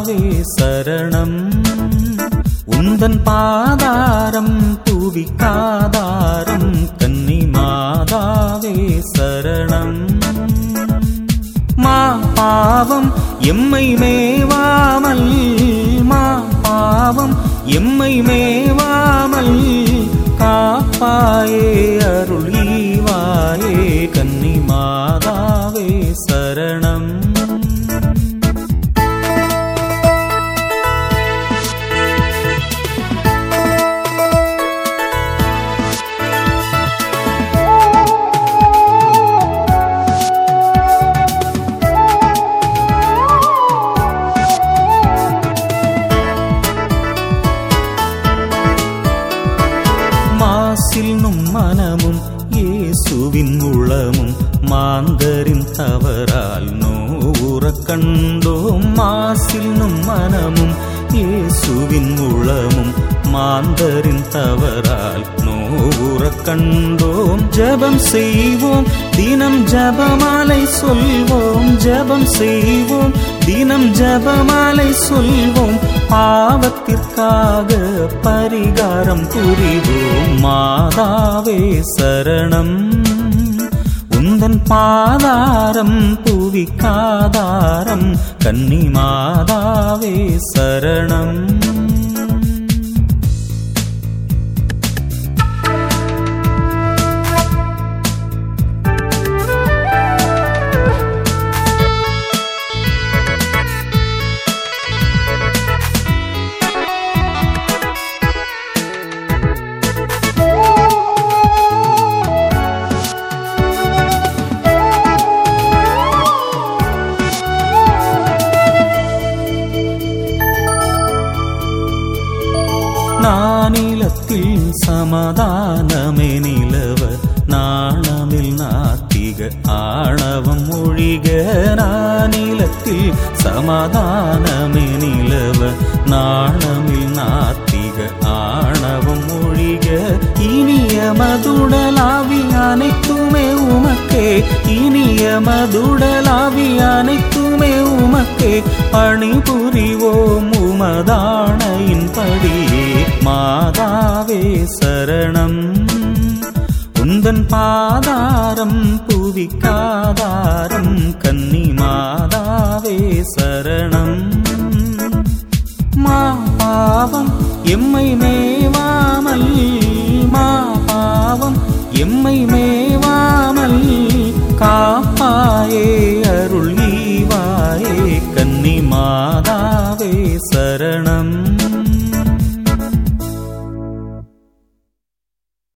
மாதாவே சரணம் உந்தன் பாதாரம் புவிக்காதாரம் கன்னி மாதாவே சரணம் மா பாவம் எம்மை மேவாமல் மா பாவம் எம்மை மேவாமல் காப்பாயே அருள் ஈவாயே கன்னி மாதாவே சரணம் மாசில் நும் மனமும் இயேசுவின் உளமும் மாந்தரின் தவறால் நோவுறக் கண்டோம் மாசில் நும் மனமும் இயேசுவின் உளமும் மாந்தரின் தவறால் நோவுறக் கண்டோம் ஜெபம் செய்வோம் தினம் ஜபமாலை சொல்வோம் ஜெபம் செய்வோம் தினம் ஜபமாலை சொல்வோம் பாவத்திற்காக பரிகாரம் புரிவோம் மாதாவே சரணம் உந்தன் பாதாரம் புவிக்காதாரம் கன்னி மாதாவே சரணம் நானிலத்தில் சமாதானமே நிலவ நாணமில் நாத்திக ஆணவம் ஒழிக நானிலத்தில் சமாதானமே நிலவ நாணமில் நாத்திக ஆணவம் ஒழிக இனிய மதுடலாவி அனைத்துமே உமக்கே இனிய மதுடலாவி அனைத்துமே உமக்கே பணிபுரிவோம் உமதானையின் படியே மாதாவே சரணம் உந்தன் பாதாரம் புவிக்காதாரம் கன்னி மாதாவே சரணம் மா பாவம் எம்மை மேவாமல் மா பாவம் எம்மை மேவாமல் காப்பாயே